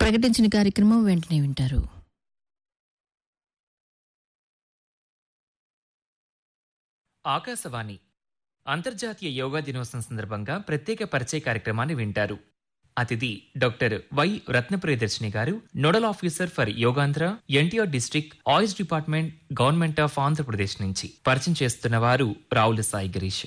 ప్రకటించిన కార్యక్రమం వెంటనే వింటారు ఆకాశవాణి అంతర్జాతీయ యోగా దినోత్సవం సందర్భంగా ప్రత్యేక పరిచయ కార్యక్రమాన్ని వింటారు అతిథి డాక్టర్ వై రత్నప్రియదర్శిని గారు nodal officer for Yogandhra NTR district oils department government of Andhra Pradesh నుంచి పరిచయం చేస్తున్న వారు Ravula Sai Girish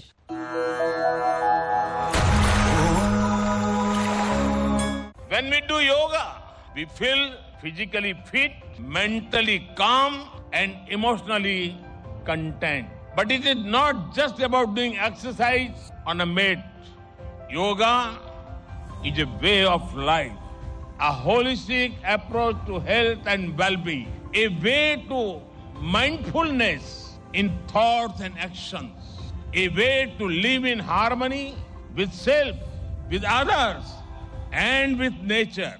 When we do yoga, we feel physically fit, mentally calm, and emotionally content. But it is not just about doing exercise on a mat. Yoga is a way of life, a holistic approach to health and well being, a way to mindfulness in thoughts and actions, a way to live in harmony with self, with others, and with nature.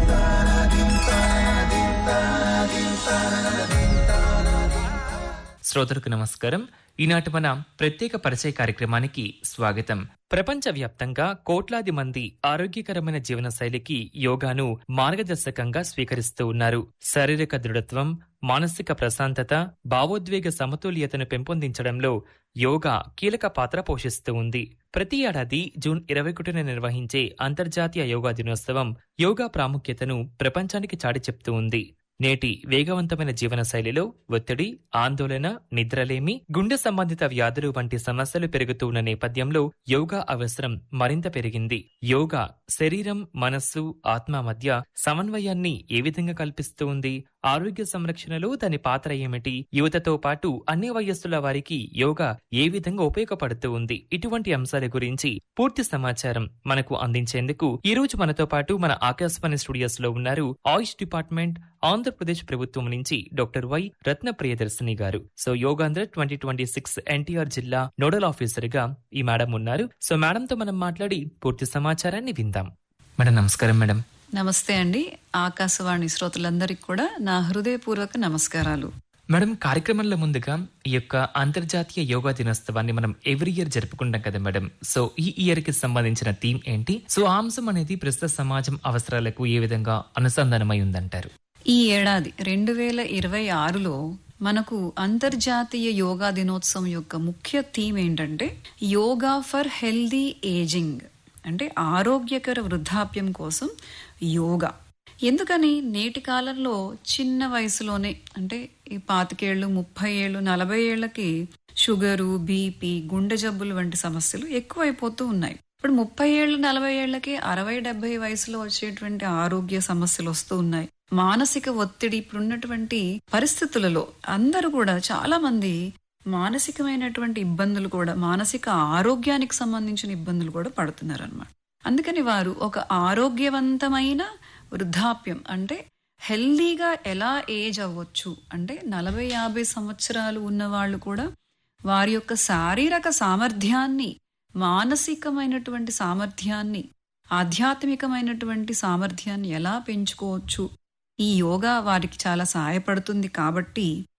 శ్రోతలకు నమస్కారం ఈనాటి మన ప్రత్యేక పరిచయ కార్యక్రమానికి స్వాగతం ప్రపంచవ్యాప్తంగా కోట్లాది మంది ఆరోగ్యకరమైన జీవన శైలికి యోగాను మార్గదర్శకంగా స్వీకరిస్తూ ఉన్నారు శారీరక దృఢత్వం మానసిక ప్రశాంతత భావోద్వేగ సమతుల్యతను పెంపొందించడంలో యోగా కీలక పాత్ర పోషిస్తూ ఉంది ప్రతి ఏడాది జూన్ ఇరవై ఒకటిన నిర్వహించే అంతర్జాతీయ యోగా దినోత్సవం యోగా ప్రాముఖ్యతను ప్రపంచానికి చాటి చెప్తూ ఉంది నేటి వేగవంతమైన జీవన శైలిలో ఒత్తిడి ఆందోళన నిద్రలేమి గుండె సంబంధిత వ్యాధులు వంటి సమస్యలు పెరుగుతూ ఉన్న నేపథ్యంలో యోగా అవసరం మరింత పెరిగింది యోగా శరీరం మనస్సు ఆత్మ మధ్య సమన్వయాన్ని ఏ విధంగా కల్పిస్తూ ఉంది ఆరోగ్య సంరక్షణలో దాని పాత్ర ఏమిటి యువతతో పాటు అన్ని వయస్సుల వారికి యోగా ఏ విధంగా ఉపయోగపడుతూ ఉంది ఇటువంటి అంశాల గురించి పూర్తి సమాచారం మనకు అందించేందుకు ఈ రోజు మనతో పాటు మన ఆకాశవాణి స్టూడియోస్ లో ఉన్నారు ఆయుష్ డిపార్ట్మెంట్ ఆంధ్రప్రదేశ్ ప్రభుత్వం నుంచి డాక్టర్ వై రత్న ప్రియదర్శిని గారు so Yogandhra twenty twenty six NTR జిల్లా నోడల్ ఆఫీసర్ గా ఈ మేడం ఉన్నారు సో మేడం తో మనం మాట్లాడి పూర్తి సమాచారాన్ని విందాం మేడం నమస్కారం మేడం నమస్తే అండి ఆకాశవాణి శ్రోతలందరికీ కూడా నా హృదయపూర్వక నమస్కారాలు మేడం కార్యక్రమంలో ముందుగా ఈ యొక్క అంతర్జాతీయ యోగా దినోత్సవాన్ని మనం ఎవ్రీ ఇయర్ జరుపుకుంటాం కదా మేడం సో ఈ ఇయర్ కి సంబంధించిన థీమ్ ఏంటి సో ఆ అంశం అనేది ప్రస్తుత సమాజం అవసరాలకు ఏ విధంగా అనుసంధానమై ఉందంటారు ఈ ఏడాది రెండు వేల ఇరవై ఆరులో మనకు అంతర్జాతీయ యోగా దినోత్సవం యొక్క ముఖ్య థీమ్ ఏంటంటే యోగా ఫర్ హెల్దీ ఏజింగ్ అంటే ఆరోగ్యకర వృద్ధాప్యం కోసం యోగా ఎందుకని నేటి కాలంలో చిన్న వయసులోనే అంటే ఈ పాతికేళ్లు ముప్పై ఏళ్ళు నలభై ఏళ్లకి షుగరు బీపీ గుండె జబ్బులు వంటి సమస్యలు ఎక్కువైపోతూ ఉన్నాయి ఇప్పుడు ముప్పై ఏళ్ళు నలభై ఏళ్లకి అరవై డెబ్బై వయసులో వచ్చేటువంటి ఆరోగ్య సమస్యలు వస్తూ ఉన్నాయి మానసిక ఒత్తిడి ఇప్పుడున్నటువంటి పరిస్థితులలో అందరూ కూడా చాలా మంది మానసికమైనటువంటి ఇబ్బందులు కూడా మానసిక ఆరోగ్యానికి సంబంధించిన ఇబ్బందులు కూడా పడుతున్నారు అనమాట అందుకని వారు ఒక ఆరోగ్యవంతమైన వృద్ధాప్యం అంటే హెల్దీగా ఎలా ఏజ్ అవ్వచ్చు అంటే నలభై యాభై సంవత్సరాలు ఉన్న వాళ్ళు కూడా వారి యొక్క శారీరక సామర్థ్యాన్ని మానసికమైనటువంటి సామర్థ్యాన్ని ఆధ్యాత్మికమైనటువంటి సామర్థ్యాన్ని ఎలా పెంచుకోవచ్చు ఈ యోగా వారికి చాలా సహాయపడుతుంది కాబట్టి